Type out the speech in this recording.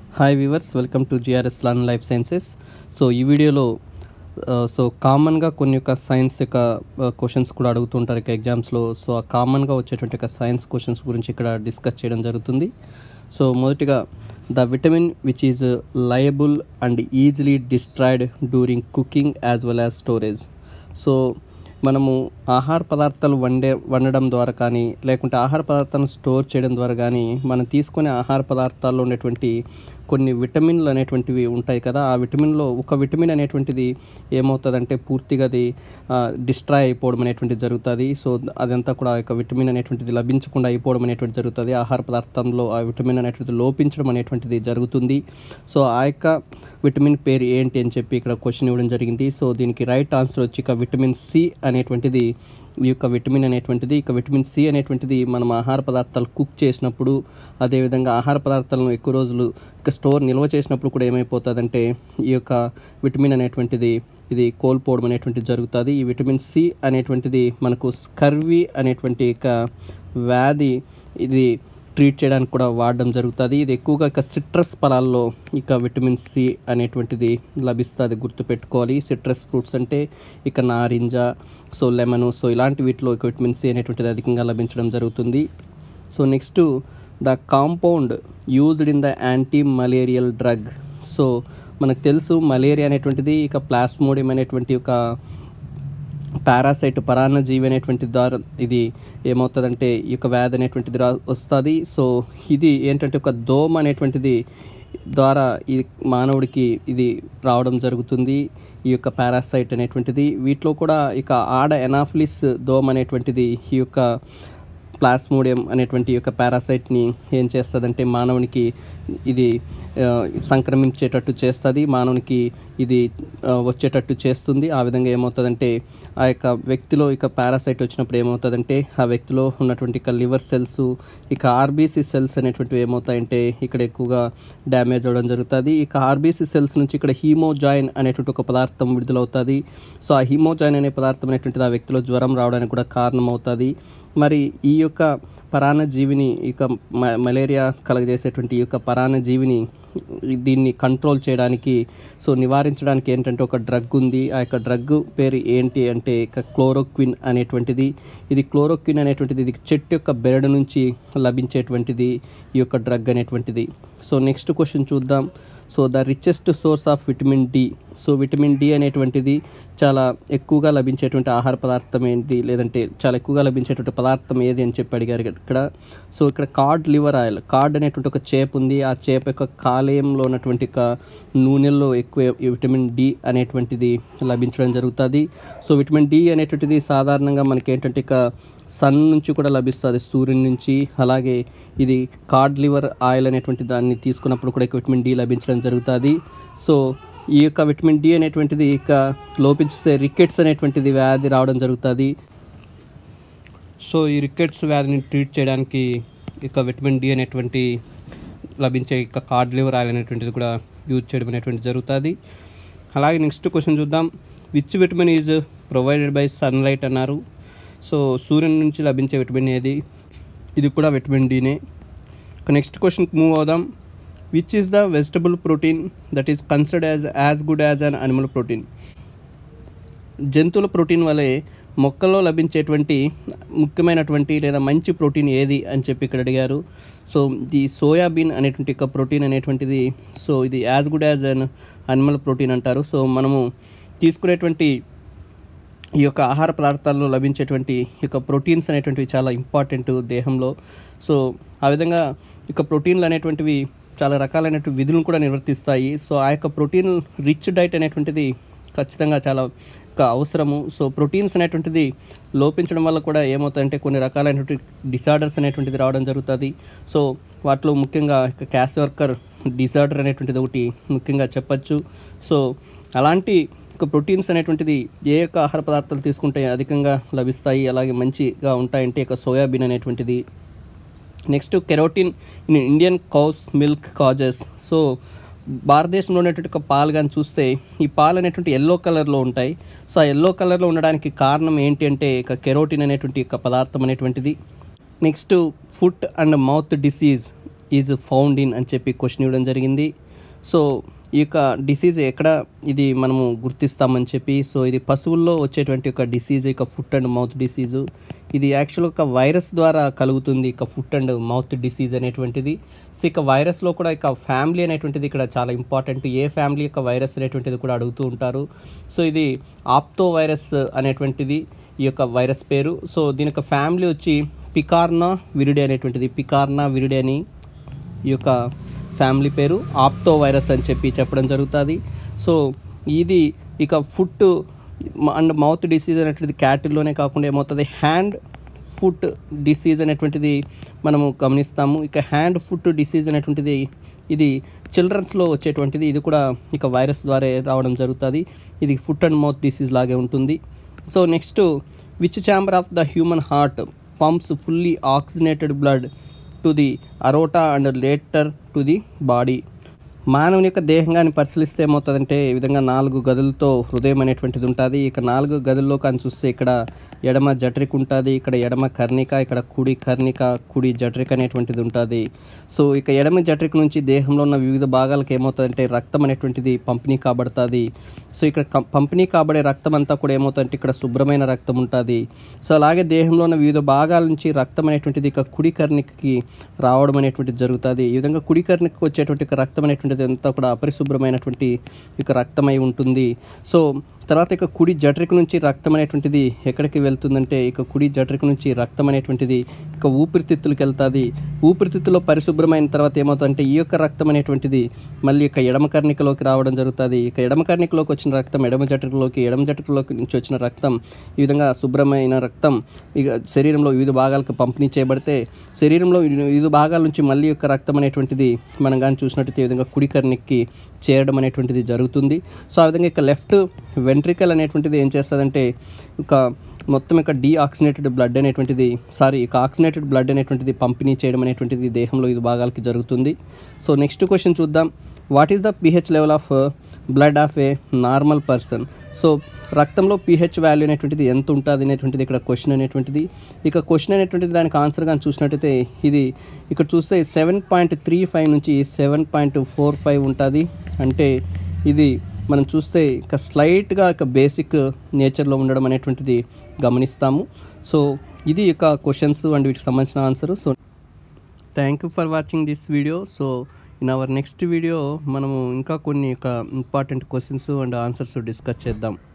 hi viewers welcome to GRS learn life sciences so ఈ వీడియోలో ఆ, సో కామన్గా కొన్ని యొక్క సైన్స్ యొక్క క్వశ్చన్స్ కూడా అడుగుతుంటారు ఇక ఎగ్జామ్స్లో సో ఆ కామన్గా వచ్చేటువంటి యొక్క సైన్స్ క్వశ్చన్స్ గురించి ఇక్కడ డిస్కస్ చేయడం జరుగుతుంది సో మొదటిగా the vitamin which is labile and easily destroyed during cooking as well as storage so మనము ఆహార పదార్థాలు వండే వండడం ద్వారా కానీ లేకుంటే ఆహార పదార్థాలను స్టోర్ చేయడం ద్వారా కానీ మనం తీసుకునే ఆహార పదార్థాల్లో ఉండేటువంటి కొన్ని విటమిన్లు అనేటువంటివి ఉంటాయి కదా ఆ విటమిన్లో ఒక విటమిన్ అనేటువంటిది ఏమవుతుందంటే పూర్తిగా అది డిస్ట్రాయ్ అయిపోవడం అనేటువంటిది జరుగుతుంది సో అదంతా కూడా ఆ యొక్క విటమిన్ అనేటువంటిది లభించకుండా అయిపోవడం అనేటువంటిది జరుగుతుంది ఆహార పదార్థంలో ఆ విటమిన్ అనేటువంటిది లోపించడం అనేటువంటిది జరుగుతుంది సో ఆ యొక్క విటమిన్ పేరు ఏంటి అని చెప్పి ఇక్కడ క్వశ్చన్ ఇవ్వడం జరిగింది సో దీనికి రైట్ ఆన్సర్ వచ్చి ఇక విటమిన్ సి అనేటువంటిది ఈ యొక్క విటమిన్ అనేటువంటిది ఇక విటమిన్ సి అనేటువంటిది మనం ఆహార పదార్థాలు కుక్ చేసినప్పుడు అదేవిధంగా ఆహార పదార్థాలను ఎక్కువ రోజులు ఇక స్టోర్ నిల్వ చేసినప్పుడు కూడా ఏమైపోతుందంటే ఈ యొక్క విటమిన్ అనేటువంటిది ఇది కోల్పోవడం అనేటువంటిది జరుగుతుంది ఈ విటమిన్ సి అనేటువంటిది మనకు స్కర్వీ అనేటువంటి ఇక వ్యాధి ఇది ట్రీట్ చేయడానికి కూడా వాడడం జరుగుతుంది ఇది ఎక్కువగా ఇక సిట్రస్ ఫలాల్లో ఇక విటమిన్ సి అనేటువంటిది లభిస్తుంది గుర్తుపెట్టుకోవాలి సిట్రస్ ఫ్రూట్స్ అంటే ఇక నారింజ సో లెమన్ సో ఇలాంటి వీటిలో ఇక విటమిన్ సి అనేటువంటిది అధికంగా లభించడం జరుగుతుంది so next the compound used in the anti malarial drug so మనకు తెలుసు మలేరియా అనేటువంటిది ఇక ప్లాస్మోడియం అనేటువంటి ఒక పారాసైట్ పరాన్నజీవి అనేటువంటి ద్వారా ఇది ఏమవుతుందంటే ఈ యొక్క వ్యాధి అనేటువంటిది రా వస్తుంది సో ఇది ఏంటంటే ఒక దోమ అనేటువంటిది ద్వారా ఈ మానవుడికి ఇది రావడం జరుగుతుంది ఈ యొక్క పారాసైట్ అనేటువంటిది వీటిలో కూడా ఇక ఆడ ఎనాఫ్లిస్ దోమ అనేటువంటిది ఈ యొక్క ప్లాస్మోడియం అనేటువంటి యొక్క పారాసైట్ని ఏం చేస్తుందంటే మానవునికి ఇది ఆ, సంక్రమించేటట్టు చేస్తుంది మానవునికి ఇది ఆ, వచ్చేటట్టు చేస్తుంది ఆ విధంగా ఏమవుతుందంటే ఆ యొక్క వ్యక్తిలో ఇక పారాసైట్ వచ్చినప్పుడు ఏమవుతుందంటే ఆ వ్యక్తిలో ఉన్నటువంటి ఇక లివర్ సెల్స్ ఇక ఆర్బీసీ సెల్స్ అనేటువంటివి ఏమవుతాయంటే ఇక్కడ ఎక్కువగా డ్యామేజ్ అవ్వడం జరుగుతుంది ఇక ఆర్బీసీ సెల్స్ నుంచి ఇక్కడ హీమోజాయిన్ అనేటువంటి ఒక పదార్థం విడుదలవుతుంది సో ఆ హీమోజాయిన్ అనే పదార్థం అనేటువంటిది ఆ వ్యక్తిలో జ్వరం రావడానికి కూడా కారణమవుతుంది మరి ఈ యొక్క పరాన్నజీవిని ఇక మ- మలేరియా కలగజేసేటువంటి ఈ యొక్క పరాన్నజీవిని దీన్ని కంట్రోల్ చేయడానికి సో నివారించడానికి ఏంటంటే ఒక డ్రగ్ ఉంది ఆ యొక్క డ్రగ్ పేరు ఏంటి అంటే ఇక క్లోరోక్విన్ అనేటువంటిది ఇది క్లోరోక్విన్ అనేటువంటిది ఇది చెట్టు యొక్క బెరడు నుంచి లభించేటువంటిది ఈ యొక్క డ్రగ్ అనేటువంటిది సో నెక్స్ట్ క్వశ్చన్ చూద్దాం so the richest source of vitamin D so vitamin D అనేటువంటిది చాలా ఎక్కువగా లభించేటువంటి ఆహార పదార్థం ఏంటి లేదంటే చాలా ఎక్కువగా లభించేటువంటి పదార్థం ఏది అని చెప్పి అడిగారు ఇక్కడ సో ఇక్కడ కార్డ్ లివర్ ఆయిల్ కార్డ్ అనేటువంటి ఒక చేప ఉంది ఆ చేప యొక్క కాలేయంలో ఉన్నటువంటి ఒక నూనెల్లో ఎక్కువ ఈ విటమిన్ డి అనేటువంటిది లభించడం జరుగుతుంది సో విటమిన్ డి అనేటువంటిది సాధారణంగా మనకి ఏంటంటే ఇక సన్ నుంచి కూడా లభిస్తుంది సూర్యుని నుంచి అలాగే ఇది కార్డ్ లివర్ ఆయిల్ అనేటువంటి దాన్ని తీసుకున్నప్పుడు కూడా ఇక విటమిన్ డి లభించడం జరుగుతుంది సో ఈ యొక్క విటమిన్ డి అనేటువంటిది ఇక లోపించితే రికెట్స్ అనేటువంటిది వ్యాధి రావడం జరుగుతుంది సో ఈ రికెట్స్ వ్యాధిని ట్రీట్ చేయడానికి ఇక విటమిన్ డి అనేటువంటి లభించే ఇక కార్డ్ లివర్ ఆయిల్ అనేటువంటిది కూడా యూజ్ చేయడం అనేటువంటి జరుగుతుంది అలాగే నెక్స్ట్ క్వశ్చన్ చూద్దాం which vitamin is provided by sunlight అన్నారు సో సూర్యుని నుంచి లభించే విటమిన్ ఏది ఇది కూడా విటమిన్ డీనే నెక్స్ట్ క్వశ్చన్కి మూవ్ అవుదాం which is the vegetable protein that is considered as as good as an animal protein జంతువుల ప్రోటీన్ వలె మొక్కల్లో లభించేటువంటి ముఖ్యమైనటువంటి లేదా మంచి ప్రోటీన్ ఏది అని చెప్పి ఇక్కడ అడిగారు సో ఈ సోయాబీన్ అనేటువంటి ఒక ప్రోటీన్ అనేటువంటిది సో ఇది as good as an animal protein అంటారు సో మనము తీసుకునేటువంటి ఈ యొక్క ఆహార పదార్థాల్లో లభించేటువంటి ఈ యొక్క ప్రోటీన్స్ అనేటువంటివి చాలా ఇంపార్టెంట్ దేహంలో సో ఆ విధంగా ఇక ప్రోటీన్లు అనేటువంటివి చాలా రకాలైనటువంటి విధులను కూడా నిర్వర్తిస్తాయి సో ఆ యొక్క ప్రోటీన్ రిచ్ డైట్ అనేటువంటిది ఖచ్చితంగా చాలా ఒక అవసరము సో ప్రోటీన్స్ అనేటువంటిది లోపించడం వల్ల కూడా ఏమవుతాయంటే కొన్ని రకాలైనటువంటి డిసార్డర్స్ అనేటువంటిది రావడం జరుగుతుంది సో వాటిలో ముఖ్యంగా క్యాస్ వర్కర్ డిసార్డర్ అనేటువంటిది ఒకటి ముఖ్యంగా చెప్పచ్చు సో అలాంటి ఒక ప్రోటీన్స్ అనేటువంటిది ఏ యొక్క ఆహార పదార్థాలు తీసుకుంటే అధికంగా లభిస్తాయి అలాగే మంచిగా ఉంటాయంటే ఇక సోయాబీన్ అనేటువంటిది next carotene in Indian cows milk causes so భారతదేశంలో ఉన్నటువంటి ఒక పాలు కానీ చూస్తే ఈ పాలు అనేటువంటి ఎల్లో కలర్లో ఉంటాయి సో ఆ ఎల్లో కలర్లో ఉండడానికి కారణం ఏంటి అంటే ఇక కెరోటిన్ అనేటువంటి ఒక పదార్థం అనేటువంటిది next foot and mouth disease is found in అని చెప్పి క్వశ్చన్ ఇవ్వడం జరిగింది సో ఈ యొక్క డిసీజ్ ఎక్కడ ఇది మనము గుర్తిస్తామని చెప్పి సో ఇది పశువుల్లో వచ్చేటువంటి ఒక డిసీజ్ ఇక ఫుట్ అండ్ మౌత్ డిసీజు ఇది యాక్చువల్గా ఒక వైరస్ ద్వారా కలుగుతుంది ఇక ఫుట్ అండ్ మౌత్ డిసీజ్ అనేటువంటిది సో ఇక వైరస్లో కూడా ఇక ఫ్యామిలీ అనేటువంటిది ఇక్కడ చాలా ఇంపార్టెంట్ ఏ ఫ్యామిలీ యొక్క వైరస్ అనేటువంటిది కూడా అడుగుతూ ఉంటారు సో ఇది ఆప్తో వైరస్ అనేటువంటిది ఈ యొక్క వైరస్ పేరు సో దీని యొక్క ఫ్యామిలీ వచ్చి పికార్నా విరిడే అనేటువంటిది పికార్నా విరిడే అని ఈ యొక్క ఫ్యామిలీ పేరు ఆప్టో వైరస్ అని చెప్పి చెప్పడం జరుగుతుంది సో ఇది ఇక ఫుట్ అండ్ మౌత్ డిసీజ్ అనేటువంటిది క్యాటిల్లోనే కాకుండా ఏమవుతుంది హ్యాండ్ ఫుట్ డిసీజ్ అనేటువంటిది మనము గమనిస్తాము ఇక హ్యాండ్ ఫుట్ డిసీజ్ అనేటువంటిది ఇది చిల్డ్రన్స్లో వచ్చేటువంటిది ఇది కూడా ఇక వైరస్ ద్వారా రావడం జరుగుతుంది ఇది ఫుట్ అండ్ మౌత్ డిసీజ్ లాగే ఉంటుంది so next which chamber of the human heart pumps fully oxygenated blood to the aorta and later to the body మానవుని యొక్క దేహంగాన్ని పరిశీలిస్తే ఏమవుతుందంటే ఈ విధంగా నాలుగు గదులతో హృదయం అనేటువంటిది ఉంటుంది ఇక నాలుగు గదుల్లో కానీ చూస్తే ఇక్కడ ఎడమ జఠరిక ఉంటుంది ఇక్కడ ఎడమ కర్ణిక ఇక్కడ కుడి కర్ణిక కుడి జఠరిక అనేటువంటిది ఉంటుంది సో ఇక ఎడమ జఠరిక నుంచి దేహంలో ఉన్న వివిధ భాగాలకు ఏమవుతుందంటే రక్తం అనేటువంటిది పంపిణీ కాబడుతుంది సో ఇక్కడ కం- పంపిణీ కాబడే రక్తం అంతా కూడా ఏమవుతుందంటే ఇక్కడ శుభ్రమైన రక్తం ఉంటుంది సో అలాగే దేహంలో ఉన్న వివిధ భాగాల నుంచి రక్తం అనేటువంటిది ఇక కుడి కర్ణికకి రావడం అనేటువంటిది జరుగుతుంది ఈ విధంగా కుడి కర్ణికకి వచ్చేటువంటి ఇక రక్తం అనేటువంటిది అంతా కూడా అపరిశుభ్రమైనటువంటి ఇక రక్తమై ఉంటుంది సో తర్వాత ఇక కుడి జఠరిక నుంచి రక్తం అనేటువంటిది ఎక్కడికి వెళ్తుందంటే ఇక కుడి జఠరిక నుంచి రక్తం అనేటువంటిది ఇక ఊపిరితిత్తులకు వెళ్తుంది ఊపిరితిత్తులో పరిశుభ్రమైన తర్వాత ఏమవుతుందంటే ఈ యొక్క రక్తం అనేటువంటిది మళ్ళీ ఇక ఎడమ కర్ణికలోకి రావడం జరుగుతుంది ఇక ఎడమ కర్ణికలోకి వచ్చిన రక్తం ఎడమ జఠరికలోకి ఎడమ జఠరికలోకి నుంచి వచ్చిన రక్తం ఈ విధంగా శుభ్రమైన రక్తం ఇక శరీరంలో వివిధ భాగాలకు పంపిణీ చేయబడితే శరీరంలో వివిధ భాగాల నుంచి మళ్ళీ యొక్క రక్తం అనేటువంటిది మనం కానీ చూసినట్టయితే ఈ విధంగా కుడి కర్ణికి చేరడం అనేటువంటిది జరుగుతుంది సో ఆ విధంగా ఇక లెఫ్ట్ వెంట్రికల్ అనేటువంటిది ఏం చేస్తుందంటే ఒక మొత్తం ఇక డీఆక్సినేటెడ్ బ్లడ్ అనేటువంటిది సారీ ఇక ఆక్సినేటెడ్ బ్లడ్ అనేటువంటిది పంపిణీ చేయడం అనేటువంటిది దేహంలో ఇది భాగాలకి జరుగుతుంది సో నెక్స్ట్ క్వశ్చన్ చూద్దాం what is the pH level of blood of a normal person so రక్తంలో పిహెచ్ వాల్యూ అనేటువంటిది ఎంత ఉంటుంది అనేటువంటిది ఇక్కడ క్వశ్చన్ అనేటువంటిది ఇక క్వశ్చన్ అనేటువంటిది దానికి ఆన్సర్ కానీ చూసినట్టయితే ఇది ఇక్కడ చూస్తే సెవెన్ పాయింట్ త్రీ ఫైవ్ నుంచి సెవెన్ పాయింట్ ఫోర్ ఫైవ్ ఉంటుంది అంటే ఇది మనం చూస్తే ఇక స్లైట్గా ఇక బేసిక్ నేచర్లో ఉండడం అనేటువంటిది గమనిస్తాము సో ఇది ఇక క్వశ్చన్స్ అండ్ వీటికి సంబంధించిన answer so thank you for watching this video so in our next video మనము ఇంకా కొన్ని ఒక important questions and answers discuss చేద్దాం